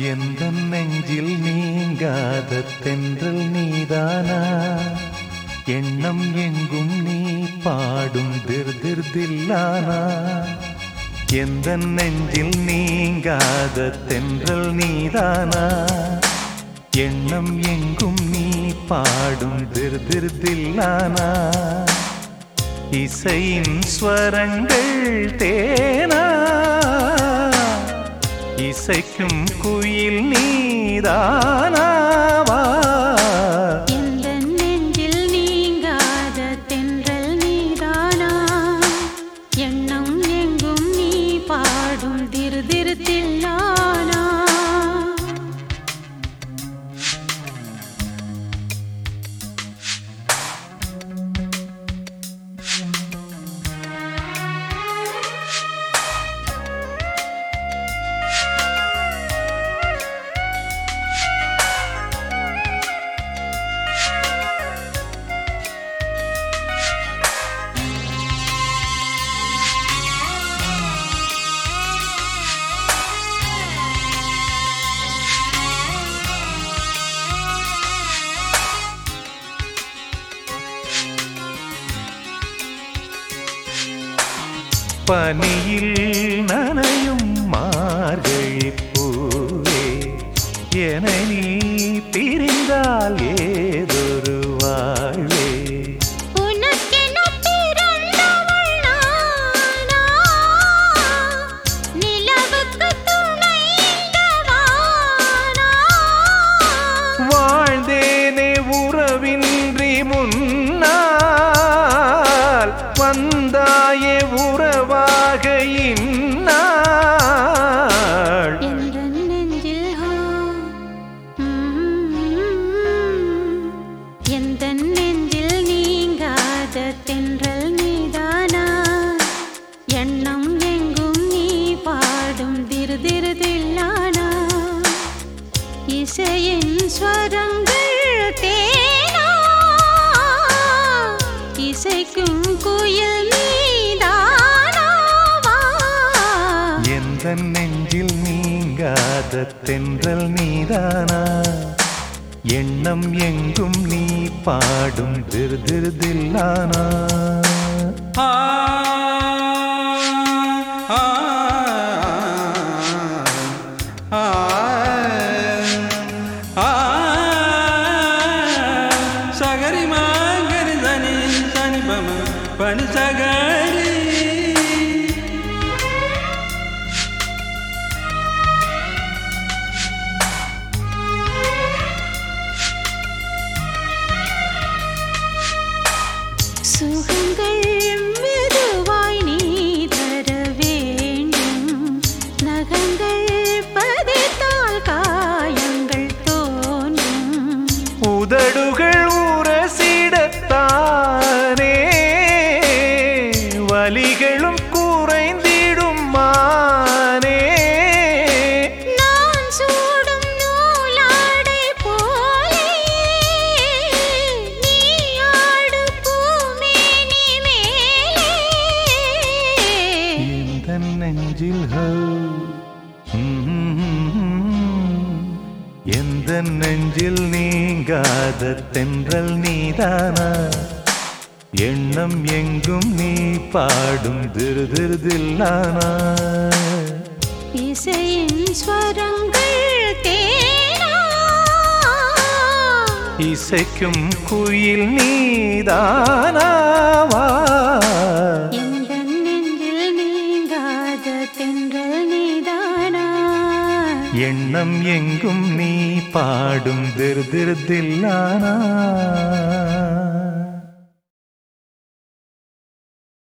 எந்த நெஞ்சில் நீங்காத தென்றல் நீதானா எண்ணம் எங்கும் நீ பாடும் திர் திர் தில்லானா எந்த நெஞ்சில் நீங்காத தென்றல் நீதானா எண்ணம் எங்கும் நீ பாடும் திர் திர் தில்லானா இசையின் ஸ்வரங்கள் தேனா இசைக்கும் குயில் நீதானாவா எந்த நெஞ்சில் நீங்காத தென்றல் நீதானா எண்ணம் எங்கும் நீ பாடும் திரு திரு தில்லானா பனியில் நனையும் மார்கழி பூவே என நீ பிரிந்தால் ஏதொரு வாழ்வே உனக்கென பிறந்தவள் நானா நிலவுக்கு துணை இந்த வானா வாழ்ந்தேனே உறவின்றி முன்னால் வந்தாயே உறவாக இந்நாள் எந்த நெஞ்சில் ஹோ, ம், எந்த நெஞ்சில் நீங்காத தென்றல் நீதானா எண்ணம் எங்கும் நீ பாடும் திரு திரு தில்லானா இசையின் ஸ்வரங்கள் தேனா இசைக்கும் குயில் நீதானாவா எந்த நெஞ்சில் நீங்காத தென்றல் நீதானா எண்ணம் எங்கும் நீ பாடும் திரு திரு தில்லானா ஆ ஆ ஆ ஆ சகரி மாங்கரி சனி சனி பம பனி சகரி சுகங்கள் மெதுவாய் நீ தர வேண்டும் நகங்கள் பதித்தால் காயங்கள் தோன்றும் உதடுகள் உரசிடத்தானே வலிகளும் குறைந்திடும் மானே நான் சூடும் நூலாடை போலே நீ ஆடு பூமேனி மேலே இந்த நெஞ்சில் ஹோ, ம்ம். எந்த நெஞ்சில் நீங்காத தென்றல் நீதானா எண்ணம் எங்கும் நீ பாடும் திரு திரு தில்லானா இசையின் ஸ்வரங்கள் தேனா இசைக்கும் குயில் நீதானாவா எந்த நெஞ்சில் நீங்காத தென்றல் நீதானா எண்ணம் எங்கும் நீ பாடும் திரு திரு தில்லானா